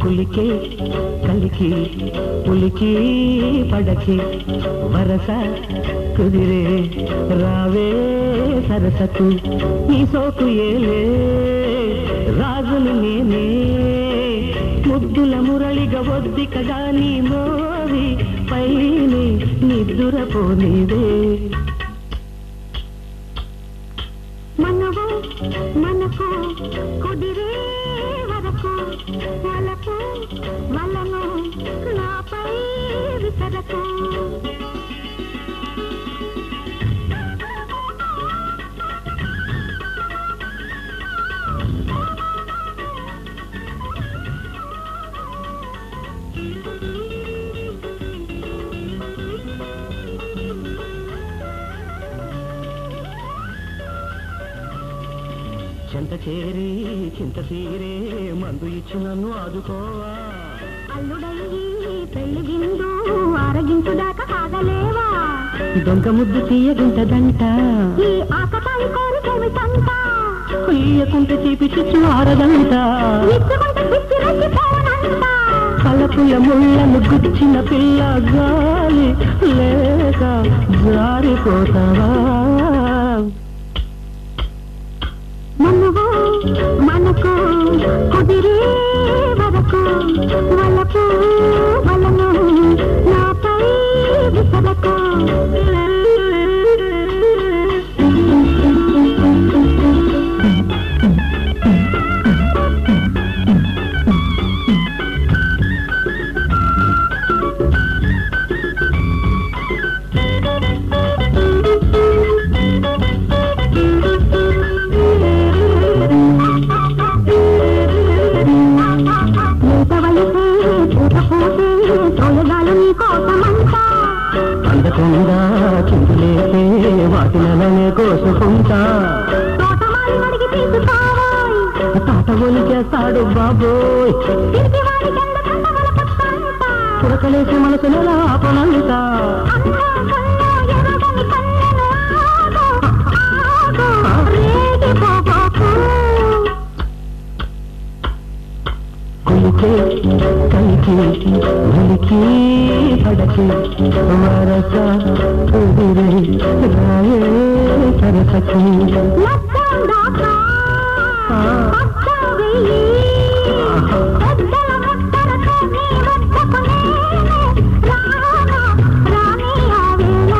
పులికే కలికి పులికి పడకి వరస కుదిరే రావే సరసకు ఈ సోకు ఏలే రాజుని నేనే ముద్దుల మురళిగా ఒద్దికగా నీ మోవి పైని నిద్దురపోనిదే మనవు మనకు కుదిరే వరకు వలకు వలను నాపై విసరకు చెంత చేరి చింత తీరే మందు ఇచ్చి నన్ను ఆదుకోవా అల్లుడయ్యి పెళ్లి విందు ఆరగించు దాకా ఆగలేవా దొంగ ముద్దు తీయగుంటదంట ఈ ఆకతాయి కోరికేమిటంట ఇయ్యకుంటే తీపి చిచ్చు ఆరదంట ఇచ్చుకుంటే పిచ్చి రెచ్చిపోనంట పలపుల ముళ్ళను గుచ్చిన పిల్ల గాలి లేక జారిపోతావా మనవు మనకు కుదిరే వరకు వలకు వలను నాపై విసరకు లేత వయసే పూత పూసే తోయగాలు నీ కోసమంతా అందకుండా చిందులేసే వాటి నెలనే కోసుకుంటా తోటమాలి అడిగి తీసుకోవాయ్ తాట ఒలికేస్తాడు బాబోయ్ తిరిగి వాడి కింద కంట వలపత్తంట పురకలేసి మనసు నెల ఆపనంట అన్నా కన్నా ఎరగని కన్నెను ఆగు ఆగు రేగిపోబోకు కులికే కలికి ఉలికి పడకి వరస కుదిరే రాయే సరసకి లక్కం దాకా పక్క వెయ్యి పెద్దల ముద్దరతో నీ వద్దకు నేనే రానా రాని ఆవేళ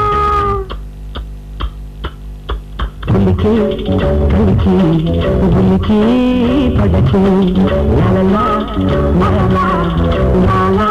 పులికి కలికి ఉలికి పడకి లాలా లాలా లాలా